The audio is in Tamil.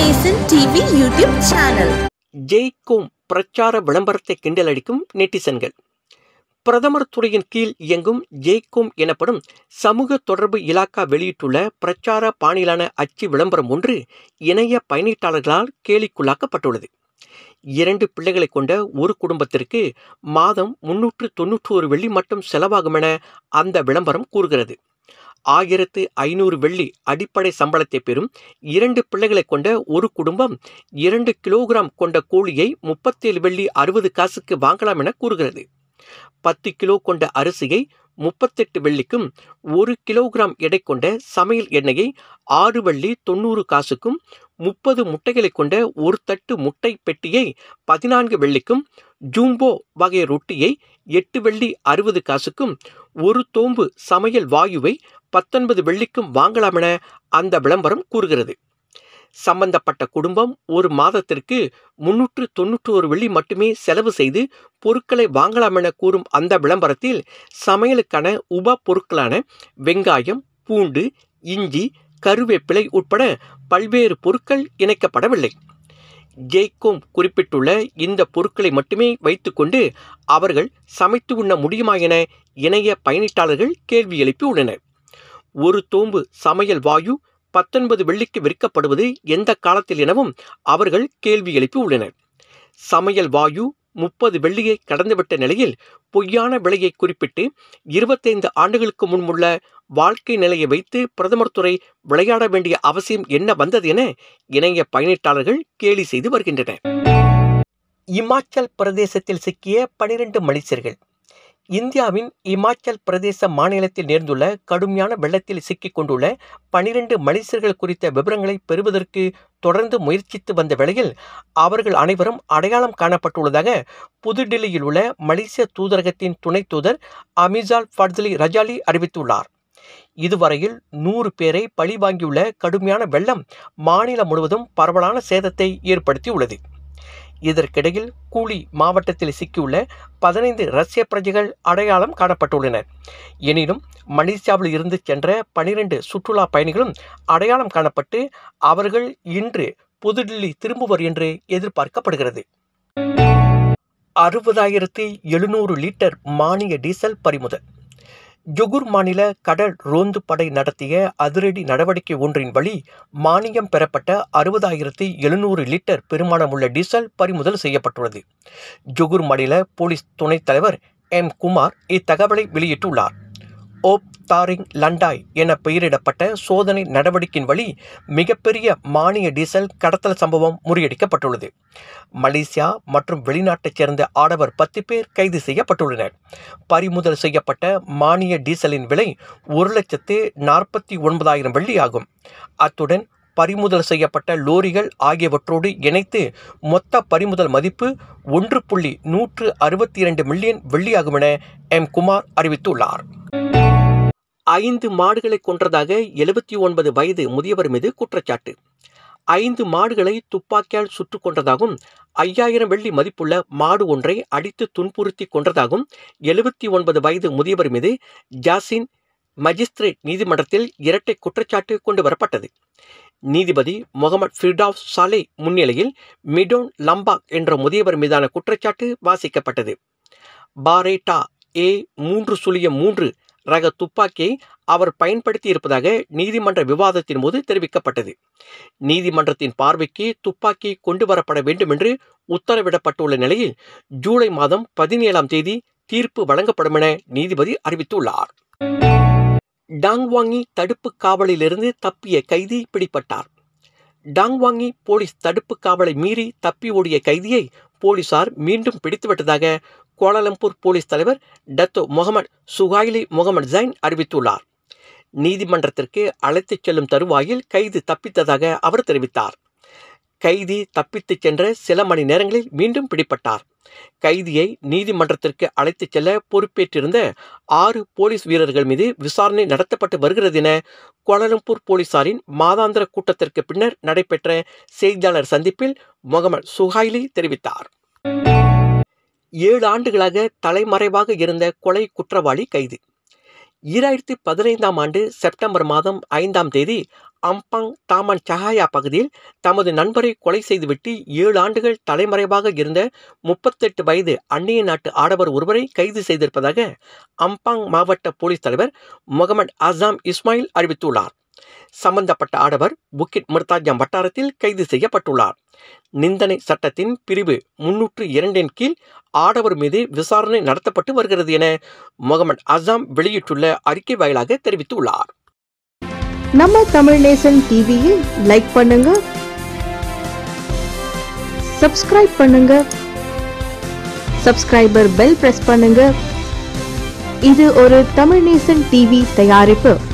நேசன் டிவி யூடியூப் சேனல் ஜெய்கோம் பிரச்சார விளம்பரத்தை கிண்டலடிக்கும் நெட்டிசன்கள் பிரதமர் துறையின் கீழ் இயங்கும் ஜெய்கோம் எனப்படும் சமூக தொடர்பு இலாக்கா வெளியிட்டுள்ள பிரச்சார பாணியிலான அச்சு விளம்பரம் ஒன்று இணைய பயனீட்டாளர்களால் கேலிக்குள்ளாக்கப்பட்டுள்ளது இரண்டு பிள்ளைகளை கொண்ட ஒரு குடும்பத்திற்கு மாதம் முன்னூற்று தொன்னூற்றி ஒரு வெள்ளி மட்டும் செலவாகும் என அந்த விளம்பரம் கூறுகிறது ஆயிரத்து ஐநூறு வெள்ளி அடிப்படை சம்பளத்தை பெறும் இரண்டு பிள்ளைகளை கொண்ட ஒரு குடும்பம் இரண்டு கிலோகிராம் கொண்ட கோழியை முப்பத்தேழு வெள்ளி அறுபது காசுக்கு வாங்கலாம் என கூறுகிறது பத்து கிலோ கொண்ட அரிசியை முப்பத்தெட்டு வெள்ளிக்கும் ஒரு கிலோகிராம் எடை கொண்ட சமையல் எண்ணெயை ஆறு வெள்ளி தொண்ணூறு காசுக்கும் முப்பது முட்டைகளை கொண்ட ஒரு தட்டு முட்டை பெட்டியை பதினான்கு வெள்ளிக்கும் ஜூம்போ வகை ரொட்டியை எட்டு வெள்ளி அறுபது காசுக்கும் ஒரு தோம்பு சமையல் வாயுவை பத்தொன்பது வெள்ளிக்கும் வாங்கலாம் என அந்த விளம்பரம் கூறுகிறது சம்பந்தப்பட்ட குடும்பம் ஒரு மாதத்திற்கு முன்னூற்று தொன்னூற்றி ஒரு வெள்ளி மட்டுமே செலவு செய்து பொருட்களை வாங்கலாம் என கூறும் அந்த விளம்பரத்தில் சமையலுக்கான உப பொருட்களான வெங்காயம் பூண்டு இஞ்சி கருவேப்பிலை உட்பட பல்வேறு பொருட்கள் இணைக்கப்படவில்லை ஜெய்கோம் குறிப்பிட்டுள்ள இந்த பொருட்களை மட்டுமே வைத்துக்கொண்டு அவர்கள் சமைத்து உண்ண முடியுமா என இணைய பயணிட்டாளர்கள் கேள்வி எழுப்பி உள்ளனர் ஒரு தோம்பு சமையல் வாயு பத்தொன்பது வெள்ளிக்கு விற்கப்படுவது எந்த காலத்தில் எனவும் அவர்கள் கேள்வி எழுப்பி உள்ளனர் சமையல் வாயு முப்பது வெள்ளியை கடந்துவிட்ட நிலையில் பொய்யான விலையை குறிப்பிட்டு இருபத்தைந்து ஆண்டுகளுக்கு முன்புள்ள வாழ்க்கை நிலையை வைத்து பிரதமர் துறை விளையாட வேண்டிய அவசியம் என்ன வந்தது என இணைய பயணிட்டாளர்கள் கேலி செய்து வருகின்றனர் இமாச்சல் பிரதேசத்தில் சிக்கிய பனிரெண்டு மலேசியர்கள் இந்தியாவின் இமாச்சல் பிரதேச மாநிலத்தில் நேர்ந்துள்ள கடுமையான வெள்ளத்தில் சிக்கிக் கொண்டுள்ள பனிரெண்டு மலேசியர்கள் குறித்த விவரங்களை பெறுவதற்கு தொடர்ந்து முயற்சித்து வந்த வேளையில் அவர்கள் அனைவரும் அடையாளம் காணப்பட்டுள்ளதாக புதுடில்லியில் உள்ள மலேசிய தூதரகத்தின் துணை தூதர் அமிசால் ஃபட்லி ரஜாலி அறிவித்துள்ளார் இதுவரையில் நூறு பேரை பழி வாங்கியுள்ள கடுமையான வெள்ளம் மாநிலம் முழுவதும் பரவலான சேதத்தை ஏற்படுத்தியுள்ளது இதற்கிடையில் கூலி மாவட்டத்தில் சிக்கியுள்ள பதினைந்து ரஷ்ய பிரஜைகள் அடையாளம் காணப்பட்டுள்ளனர் எனினும் மலேசியாவில் இருந்து சென்ற பனிரெண்டு சுற்றுலா பயணிகளும் அடையாளம் காணப்பட்டு அவர்கள் இன்று புதுடில்லி திரும்புவர் என்று எதிர்பார்க்கப்படுகிறது அறுபதாயிரத்தி எழுநூறு லிட்டர் மானிய டீசல் பறிமுதல் ஜொகுர் மாநில கடல் ரோந்து படை நடத்திய அதிரடி நடவடிக்கை ஒன்றின் வழி மானியம் பெறப்பட்ட அறுபதாயிரத்தி எழுநூறு லிட்டர் பெருமானமுள்ள டீசல் பறிமுதல் செய்யப்பட்டுள்ளது ஜொகுர் மாநில போலீஸ் துணைத் தலைவர் எம் குமார் இத்தகவலை வெளியிட்டுள்ளார் ஓப் தாரிங் லண்டாய் என பெயரிடப்பட்ட சோதனை நடவடிக்கையின் வழி மிகப்பெரிய மானிய டீசல் கடத்தல் சம்பவம் முறியடிக்கப்பட்டுள்ளது மலேசியா மற்றும் வெளிநாட்டைச் சேர்ந்த ஆடவர் பத்து பேர் கைது செய்யப்பட்டுள்ளனர் பறிமுதல் செய்யப்பட்ட மானிய டீசலின் விலை ஒரு லட்சத்து நாற்பத்தி ஒன்பதாயிரம் வெள்ளி ஆகும் அத்துடன் பறிமுதல் செய்யப்பட்ட லோரிகள் ஆகியவற்றோடு இணைத்து மொத்த பறிமுதல் மதிப்பு ஒன்று புள்ளி நூற்று அறுபத்தி இரண்டு மில்லியன் வெள்ளியாகும் என எம் குமார் அறிவித்துள்ளார் ஐந்து மாடுகளை கொன்றதாக எழுபத்தி ஒன்பது வயது முதியவர் மீது குற்றச்சாட்டு ஐந்து மாடுகளை துப்பாக்கியால் சுட்டு கொன்றதாகவும் ஐயாயிரம் வெள்ளி மதிப்புள்ள மாடு ஒன்றை அடித்து துன்புறுத்தி கொன்றதாகவும் எழுபத்தி ஒன்பது வயது முதியவர் மீது ஜாசின் மஜிஸ்திரேட் நீதிமன்றத்தில் இரட்டை குற்றச்சாட்டு கொண்டு வரப்பட்டது நீதிபதி முகமது ஃபிர்டாவ் சாலே முன்னிலையில் மிடோன் லம்பாக் என்ற முதியவர் மீதான குற்றச்சாட்டு வாசிக்கப்பட்டது பாரேட்டா ஏ மூன்று சுழியம் மூன்று ரக துப்பாக்கியை அவர் பயன்படுத்தி இருப்பதாக நீதிமன்ற விவாதத்தின் போது தெரிவிக்கப்பட்டது நீதிமன்றத்தின் பார்வைக்கு துப்பாக்கி கொண்டு வரப்பட வேண்டும் என்று உத்தரவிடப்பட்டுள்ள நிலையில் ஜூலை மாதம் பதினேழாம் தேதி தீர்ப்பு வழங்கப்படும் என நீதிபதி அறிவித்துள்ளார் டாங்வாங்கி தடுப்பு காவலிலிருந்து தப்பிய கைதி பிடிப்பட்டார் டாங்வாங்கி போலீஸ் தடுப்பு காவலை மீறி தப்பி ஓடிய கைதியை போலீசார் மீண்டும் பிடித்துவிட்டதாக கோலாலம்பூர் போலீஸ் தலைவர் Datuk Mohamed Suhaili Mohamed Zain அறிவித்துள்ளார் நீதிமன்றத்திற்கு அழைத்துச் செல்லும் தருவாயில் கைது தப்பித்ததாக அவர் தெரிவித்தார் கைதி தப்பித்துச் சென்ற சில மணி நேரங்களில் மீண்டும் பிடிப்பட்டார் கைதியை நீதிமன்றத்திற்கு அழைத்துச் செல்ல பொறுப்பேற்றிருந்த ஆறு போலீஸ் வீரர்கள் மீது விசாரணை நடத்தப்பட்டு வருகிறது என கோலாலம்பூர் போலீசாரின் மாதாந்திர கூட்டத்திற்கு பின்னர் நடைபெற்ற செய்தியாளர் சந்திப்பில் முகமது சுஹாயிலி தெரிவித்தார் ஏழு ஆண்டுகளாக தலைமறைவாக இருந்த கொலை குற்றவாளி கைது ஈராயிரத்தி பதினைந்தாம் ஆண்டு செப்டம்பர் மாதம் ஐந்தாம் தேதி அம்பாங் தாமன் சஹாயா பகுதியில் தமது நண்பரை கொலை செய்துவிட்டு ஏழு ஆண்டுகள் தலைமறைவாக இருந்த முப்பத்தெட்டு வயது அந்நிய நாட்டு ஆடவர் ஒருவரை கைது செய்திருப்பதாக அம்பாங் மாவட்ட போலீஸ் தலைவர் முகமது அசாம் இஸ்மாயில் அறிவித்துள்ளார் சம்பந்தப்பட்ட ஆடவர் புக்கிட் மிர்தாஜம் வட்டாரத்தில் கைது செய்யப்பட்டுள்ளார் நிந்தனை சட்டத்தின் பிரிவு முன்னூற்று இரண்டின் கீழ் ஆடவர் மீது விசாரணை நடத்தப்பட்டு வருகிறது என முகமது அசாம் வெளியிட்டுள்ள அறிக்கை வாயிலாக தெரிவித்துள்ளார் நம்ம தமிழ் நேசன் டிவியை லைக் பண்ணுங்க சப்ஸ்கிரைப் பண்ணுங்க சப்ஸ்கிரைபர் பெல் பிரஸ் பண்ணுங்க இது ஒரு தமிழ் நேசன் டிவி தயாரிப்பு